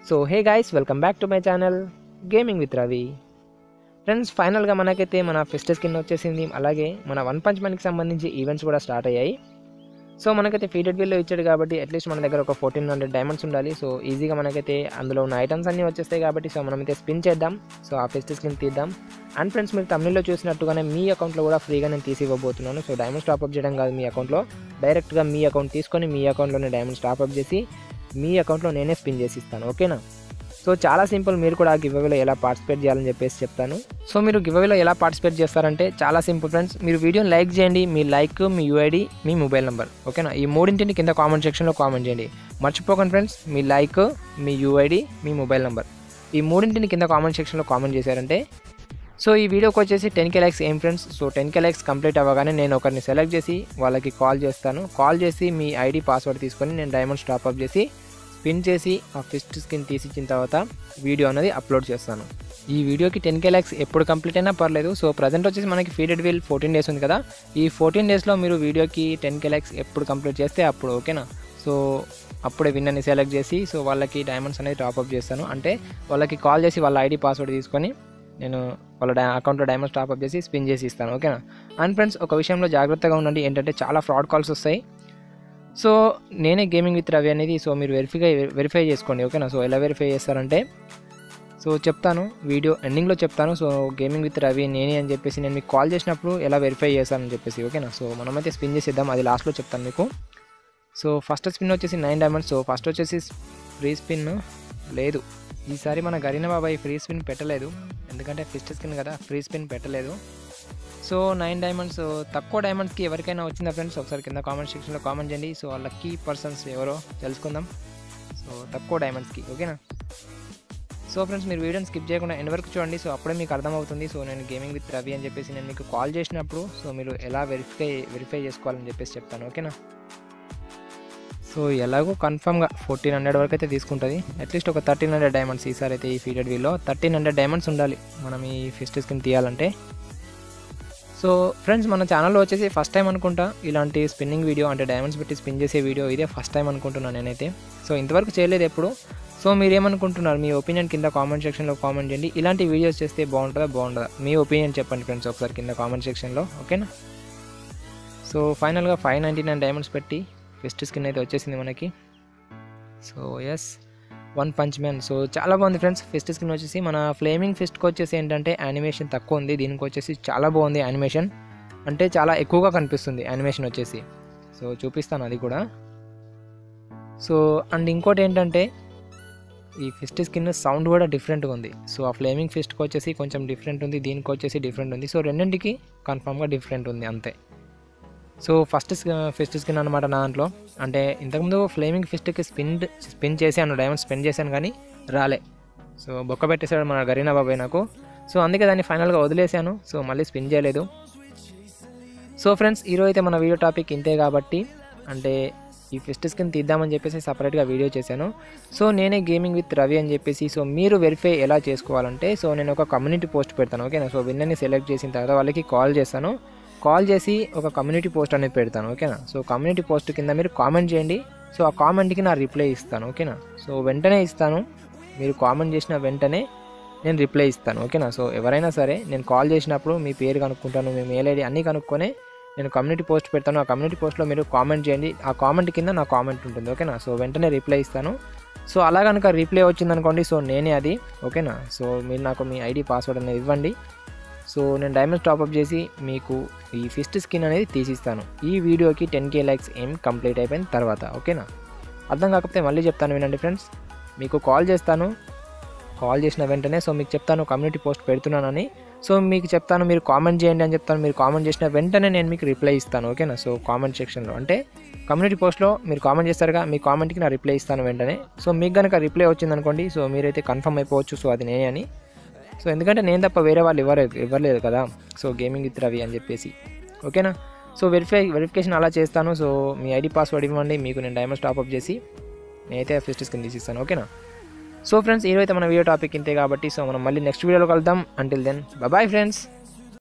so hey guys welcome back to my channel gaming with Ravi friends ఫైనల్గా మనకైతే మన ఫెస్టెస్ కింద వచ్చేసింది అలాగే మన వన్ పంచ్ మన్కి సంబంధించి ఈవెంట్స్ కూడా స్టార్ట్ అయ్యాయి సో మనకైతే ఫీడెడ్ బిల్లో ఇచ్చాడు కాబట్టి అట్లీస్ట్ మన దగ్గర ఒక ఫోర్టీన్ హండ్రెడ్ డైమండ్స్ ఉండాలి సో ఈజీగా మనకైతే అందులో ఉన్న ఐటమ్స్ అన్నీ వచ్చేస్తాయి కాబట్టి సో మనమైతే స్పిన్ చేద్దాం సో ఆ ఫెస్టెస్ కింద తీద్దాం అండ్ ఫ్రెండ్స్ మీరు తమిళలో చూసినట్టుగానే మీ అకౌంట్లో కూడా ఫ్రీగా నేను తీసి ఇవ్వబోతున్నాను సో డైమండ్స్ టాప్అప్ చేయడం కాదు మీ అకౌంట్లో డైరెక్ట్గా మీ అకౌంట్ తీసుకొని మీ అకౌంట్లోనే డైమండ్స్ టాప్అప్ చేసి మీ అకౌంట్లో నేనే స్పిన్ చేసి ఇస్తాను ఓకేనా సో చాలా సింపుల్ మీరు కూడా గివ్ అవేలో ఎలా పార్టిసిపేట్ చేయాలని చెప్పేసి చెప్తాను సో మీరు గివ్ అవేలో ఎలా పార్టిసిపేట్ చేస్తారంటే చాలా సింపుల్ ఫ్రెండ్స్ మీరు వీడియోని లైక్ చేయండి మీ లైక్ మీ యూఐడి మీ మొబైల్ నెంబర్ ఓకేనా ఈ మూడింటిని కింద కామెంట్ సెక్షన్లో కామెంట్ చేయండి మర్చిపోకండి ఫ్రెండ్స్ మీ లైక్ మీ యూఐడి మీ మొబైల్ నెంబర్ ఈ మూడింటిని కింద కామెంట్ సెక్షన్లో కామెంట్ చేశారంటే సో ఈ వీడియోకి వచ్చేసి టెన్ కే లైక్స్ ఏం friends so ten K likes complete అవ్వగానే నేను ఒకరిని సెలెక్ట్ చేసి వాళ్ళకి కాల్ చేస్తాను కాల్ చేసి మీ ఐడి పాస్వర్డ్ తీసుకొని నేను డైమండ్స్ టాప్అప్ చేసి స్పిన్ చేసి ఆ ఫిస్ట్ స్కిన్ తీసిచ్చిన తర్వాత వీడియో అనేది అప్లోడ్ చేస్తాను ఈ వీడియోకి టెన్ కే ల్యాక్స్ ఎప్పుడు కంప్లీట్ అయినా పర్లేదు సో ప్రజెంట్ వచ్చేసి మనకి ఫీడెడ్ వీల్ ఫోర్టీన్ డేస్ ఉంది కదా ఈ ఫోర్టీన్ డేస్లో మీరు వీడియోకి టెన్ కే ల్యాక్స్ ఎప్పుడు కంప్లీట్ చేస్తే అప్పుడు ఓకేనా సో అప్పుడే విన్ అని సెలెక్ట్ చేసి సో వాళ్ళకి డైమండ్స్ అనేది టాప్అప్ చేస్తాను అంటే వాళ్ళకి కాల్ చేసి వాళ్ళ ఐడి పాస్వర్డ్ తీసుకొని నేను వాళ్ళ డై అకౌంట్లో డైమండ్స్ టాప్అప్ చేసి స్పిన్ చేసి ఇస్తాను ఓకేనా అండ్ ఫ్రెండ్స్ ఒక విషయంలో జాగ్రత్తగా ఉండండి ఏంటంటే చాలా ఫ్రాడ్ కాల్స్ వస్తాయి సో నేనే గేమింగ్ విత్ రవి అనేది సో మీరు వెరిఫై వెరిఫై చేసుకోండి ఓకేనా సో ఎలా వెరిఫై చేస్తారంటే సో చెప్తాను వీడియో ఎండింగ్లో చెప్తాను సో గేమింగ్ విత్ రవి నేనే అని చెప్పేసి నేను మీకు కాల్ చేసినప్పుడు ఎలా వెరిఫై చేస్తానని చెప్పేసి ఓకేనా సో మనమైతే స్పిన్ చేసేద్దాం అది లాస్ట్లో చెప్తాను మీకు సో ఫస్ట్ స్పిన్ వచ్చేసి నైన్ డైమండ్స్ సో ఫస్ట్ వచ్చేసి ఫ్రీ స్పిన్ లేదు ఈసారి మన గరీనా బాబాయ్ ఫ్రీ స్పిన్ పెట్టలేదు ఎందుకంటే ఫిస్ట్ స్పిన్ కదా ఫ్రీ స్పిన్ పెట్టలేదు సో నైన్ డైమండ్స్ తక్కువ డైమండ్స్కి ఎవరికైనా వచ్చిందా ఫ్రెండ్స్ ఒకసారి కింద కామెంట్ సెక్షన్లో కామెంట్ చేయండి సో ఆ లక్కీ పర్సన్స్ ఎవరో తెలుసుకుందాం సో తక్కువ డైమండ్స్కి ఓకేనా సో ఫ్రెండ్స్ మీరు వీడియోని స్కిప్ చేయకుండా ఎండ్ వరకు చూడండి సో అప్పుడే మీకు అర్థమవుతుంది సో నేను గేమింగ్ విత్ రవి అని చెప్పేసి నేను మీకు కాల్ చేసినప్పుడు సో మీరు ఎలా వెరిఫై వెరిఫై చేసుకోవాలని చెప్పేసి చెప్తాను ఓకేనా సో ఎలాగో కన్ఫామ్గా ఫోర్టీన్ హండ్రెడ్ వరకు అయితే తీసుకుంటుంది అట్లీస్ట్ ఒక థర్టీన్ హండ్రెడ్ డైమండ్స్ ఈసారి అయితే ఈ ఫీడెడ్ వీల్లో థర్టీన్ హండ్రెడ్ డైమండ్స్ ఉండాలి మనం ఈ ఫిస్ట్ స్కిన్ తీయాలంటే సో ఫ్రెండ్స్ మన ఛానల్లో వచ్చేసి ఫస్ట్ టైం అనుకుంటా ఇలాంటి స్పిన్నింగ్ వీడియో అంటే డైమండ్స్ పెట్టి స్పిన్ చేసే వీడియో ఇదే ఫస్ట్ టైం అనుకుంటున్నాను నేనైతే సో ఇంతవరకు చేయలేదు ఎప్పుడు సో మీరు ఏమనుకుంటున్నారు మీ ఒపీనియన్ కింద కామెంట్ సెక్షన్లో కామెంట్ చేయండి ఇలాంటి వీడియోస్ చేస్తే బాగుంటుందా బాగుంటుందా మీ ఒపీనియన్ చెప్పండి ఫ్రెండ్స్ ఒకసారి కింద కామెంట్ సెక్షన్లో ఓకేనా సో ఫైనల్గా ఫైవ్ నైంటీ నైన్ డైమండ్స్ పెట్టి ఫిస్ట్ స్కిన్ అయితే వచ్చేసింది మనకి so S one punch man so చాలా బాగుంది ఫ్రెండ్స్ ఫిస్ట్ స్కిన్ వచ్చేసి మన ఫ్లేమింగ్ ఫిస్ట్కి వచ్చేసి ఏంటంటే యానిమేషన్ తక్కువ ఉంది దీనికి వచ్చేసి చాలా బాగుంది యానిమేషన్ అంటే చాలా ఎక్కువగా కనిపిస్తుంది యానిమేషన్ వచ్చేసి సో చూపిస్తాను అది కూడా సో అండ్ ఇంకోటి ఏంటంటే ఈ ఫిస్ట్ స్కిన్ సౌండ్ కూడా డిఫరెంట్గా ఉంది సో ఆ ఫ్లేమింగ్ ఫిస్ట్కి వచ్చేసి కొంచెం డిఫరెంట్ ఉంది దీనికి వచ్చేసి డిఫరెంట్ ఉంది సో రెండింటికి కన్ఫామ్గా డిఫరెంట్ ఉంది అంతే సో ఫస్ట్ ఫిస్ట్ స్కిన్ అనమాట నా దాంట్లో అంటే ఇంతకుముందు ఫ్లేమింగ్ ఫిస్ట్కి స్పిన్ స్పిన్ చేశాను డైమండ్ స్పిన్ చేశాను కానీ రాలే సో బొక్క పెట్టేశాడు మన గరీనా బాబాయ్ నాకు సో అందుకే దాన్ని ఫైనల్గా వదిలేశాను సో మళ్ళీ స్పిన్ చేయలేదు సో ఫ్రెండ్స్ ఈరోజు అయితే మన వీడియో టాపిక్ ఇంతే కాబట్టి అంటే ఈ ఫిస్ట్ స్కిన్ తీద్దామని చెప్పేసి సపరేట్గా వీడియో చేశాను సో నేనే గేమింగ్ విత్ రవి అని చెప్పేసి సో మీరు వెరిఫై ఎలా చేసుకోవాలంటే సో నేను ఒక కమ్యూనిటీ పోస్ట్ పెడతాను ఓకేనా సో విన్నర్ని సెలెక్ట్ చేసిన తర్వాత వాళ్ళకి కాల్ చేస్తాను కాల్ చేసి ఒక కమ్యూనిటీ పోస్ట్ అనేది పెడతాను ఓకేనా సో కమ్యూనిటీ పోస్ట్ కింద మీరు కామెంట్ చేయండి సో ఆ కామెంట్కి నా రిప్లై ఇస్తాను ఓకేనా సో వెంటనే ఇస్తాను మీరు కామెంట్ చేసిన వెంటనే నేను రిప్లై ఇస్తాను ఓకేనా సో ఎవరైనా సరే నేను కాల్ చేసినప్పుడు మీ పేరు కనుక్కుంటాను మీ మెయిల్ ఐడి అన్నీ కనుక్కొని నేను కమ్యూనిటీ పోస్ట్ పెడతాను ఆ కమ్యూనిటీ పోస్ట్లో మీరు కామెంట్ చేయండి ఆ కామెంట్ కింద నా కామెంట్ ఉంటుంది ఓకేనా సో వెంటనే రిప్లై ఇస్తాను సో అలా కనుక రిప్లై వచ్చిందనుకోండి సో నేనే అది ఓకేనా సో మీరు నాకు మీ ఐడి పాస్వర్డ్ అనేది ఇవ్వండి సో నేను డైమండ్స్ టాప్అప్ చేసి మీకు ఈ ఫిస్ట్ స్కిన్ అనేది తీసిస్తాను ఈ వీడియోకి టెన్ కే లైక్స్ ఏం కంప్లీట్ అయిపోయిన తర్వాత ఓకేనా అర్థం కాకపోతే మళ్ళీ చెప్తాను వినండి ఫ్రెండ్స్ మీకు కాల్ చేస్తాను కాల్ చేసిన వెంటనే సో మీకు చెప్తాను కమ్యూనిటీ పోస్ట్ పెడుతున్నానని సో మీకు చెప్తాను మీరు కామెంట్ చేయండి అని చెప్తాను మీరు కామెంట్ చేసిన వెంటనే నేను మీకు రిప్లై ఇస్తాను ఓకేనా సో కామెంట్ సెక్షన్లో అంటే కమ్యూనిటీ పోస్ట్లో మీరు కామెంట్ చేస్తారుగా మీ కామెంట్కి నా రిప్లై ఇస్తాను వెంటనే సో మీకు కనుక రిప్లై వచ్చిందనుకోండి సో మీరైతే కన్ఫర్మ్ అయిపోవచ్చు సో అది నేనే అని సో ఎందుకంటే నేను తప్ప వేరే వాళ్ళు ఇవ్వరు ఇవ్వలేదు కదా సో గేమింగ్ విత్ రవి అని చెప్పేసి ఓకేనా సో వెరిఫై వెరిఫికేషన్ అలా చేస్తాను సో మీ ఐడి పాస్వర్డ్ ఇవ్వండి మీకు నేను డైమండ్స్ టాప్అప్ చేసి నేనైతే ఫిస్ట్ స్కిన్ తీసిస్తాను ఓకేనా సో ఫ్రెండ్స్ ఈరోజైతే మన వీడియో టాపిక్ ఇంతే కాబట్టి సో మనం మళ్ళీ నెక్స్ట్ వీడియోలో కలుద్దాం అంటిల్ దెన్ బాయ్ ఫ్రెండ్స్